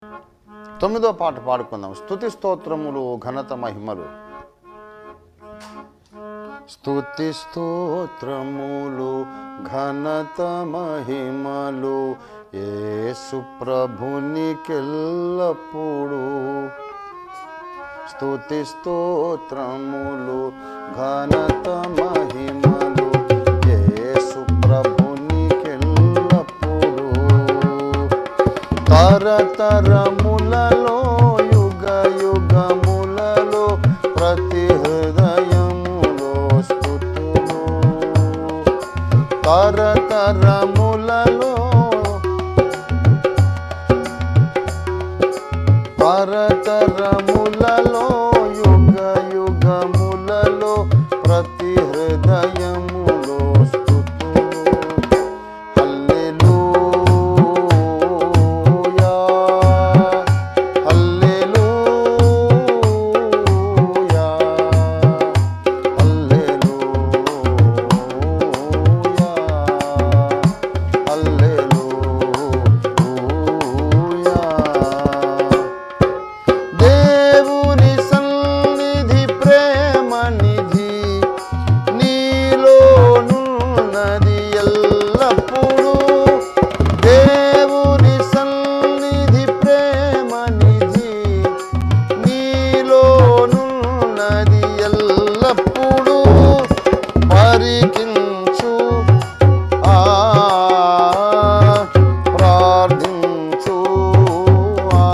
తొమ్మిదో పాట పాడుకుందాం స్తుతి స్తోత్రములు ఘనత మహిమలు స్తుతి స్తోత్రములు ఘనత మహిమలు యేసు ప్రభునికెల్లప్పుడు స్తుతి స్తోత్రములు ఘనత మహిమలు యేసు ప్రభునికెల్లప్పుడు తరతరములలో యుగ యుగములలో ప్రతి హృదయములో స్థుతులు తరతరములలో తరతరములలో యుగ యుగములలో ప్రతి హృదయములో స్థుతులు హల్లెలూయా హల్లెలూయా హల్లెలూయా హల్లెలూయా దేవుని సన్నిధి ప్రేమ నిధి నీలోనున్నది ఎల్లప్పుడూ దేవుని సన్నిధి ప్రేమ నిధి నీలోనున్నది ఎల్లప్పుడూ పరికించు ఆ ప్రార్థించు ఆ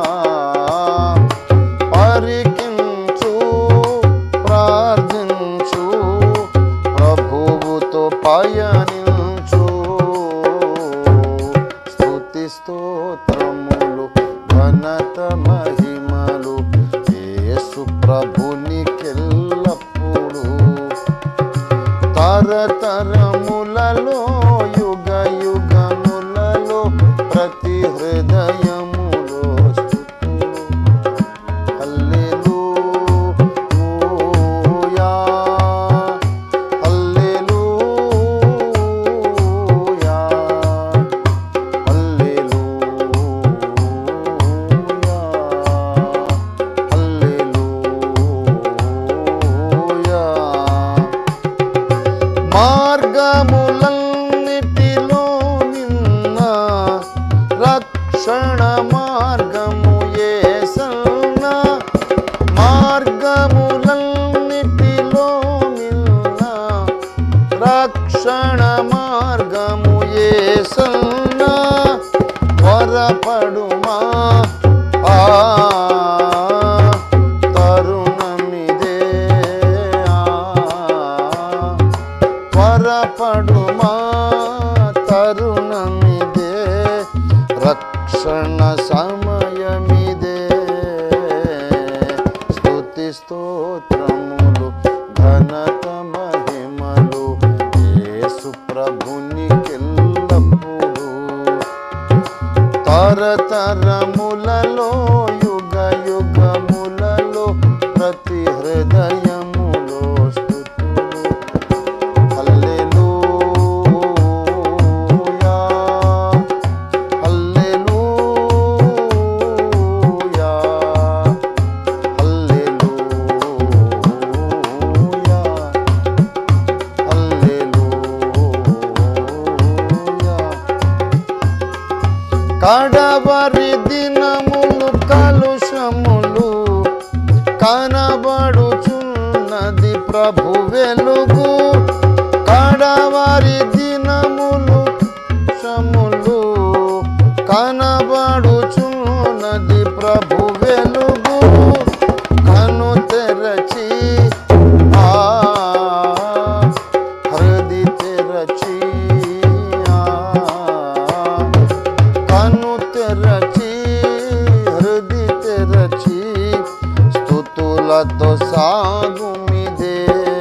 పరికించు ప్రార్థించు ప్రభువుతో పయనించు స్తుతి స్తోత్రములు ఘనత మహిమలు యేసు ప్రభునికెల్లప్పుడు తరతరములలో యుగ యుగములలో ప్రతి హృదయములో స్తుతులు హల్లెలూయా హల్లెలూయా హల్లెలూయా హల్లెలూయా మార్గములన్నిటిలో నిన్న రక్షణ మార్గము ఏసన్న మార్గములన్నిటిలో నిన్న రక్షణ మార్గము ఏసన్న త్వరపడుమా ఆ తరుణమిదే ఆ త్వరపడుమా తరుణమిదే రక్షణ సమయమిదే స్తుతి స్తోత్రములు ఘనత మహిమలు యేసు ప్రభునికెల్లప్పుడు తరతరములలో యుగ యుగములలో ప్రతి హృదయములో స్థుతులు హల్లెలూయా హల్లెలూయా హల్లెలూయా హల్లెలూయా కడవరి దినములు కలుషములు కనబడుచున్నది ప్రభు వెలుగు కడవరి దినములు శములు కనబడుచున్నది ప్రభు వెలుగు కను తెరచి ఆ హృది తెరచి ఆ కను తెరచి హృది తెరచి స్థుతులతో సాగుమిదే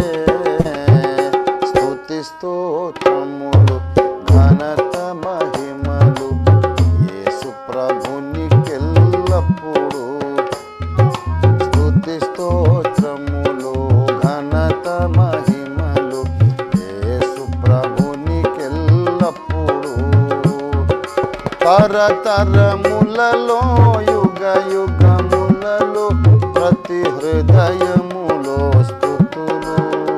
స్తుతి స్తోత్రములు ఘనత మహిమలు యేసు ప్రభునికెల్లప్పుడు స్తుతి స్తోత్రములు ఘనత మహిమలు యేసు ప్రభునికెల్లప్పుడు తరతరముల హృదయములలో యుగ యుగములలో ప్రతి హృదయములో స్థుతులు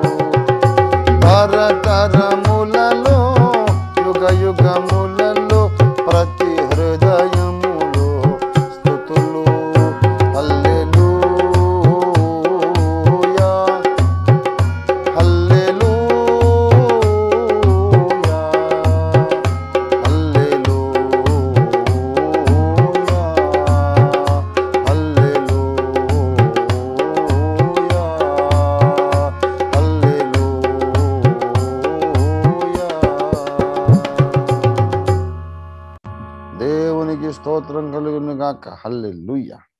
తరతరములలో యుగ యుగములలో ప్రతి హృదయములో స్థుతులు హల్లెలూయా హల్లెలూయా హల్లెలూయా హల్లెలూయా హల్లెలూయా దేవునికి స్తోత్రం కలుగును గాక హల్లెలూయా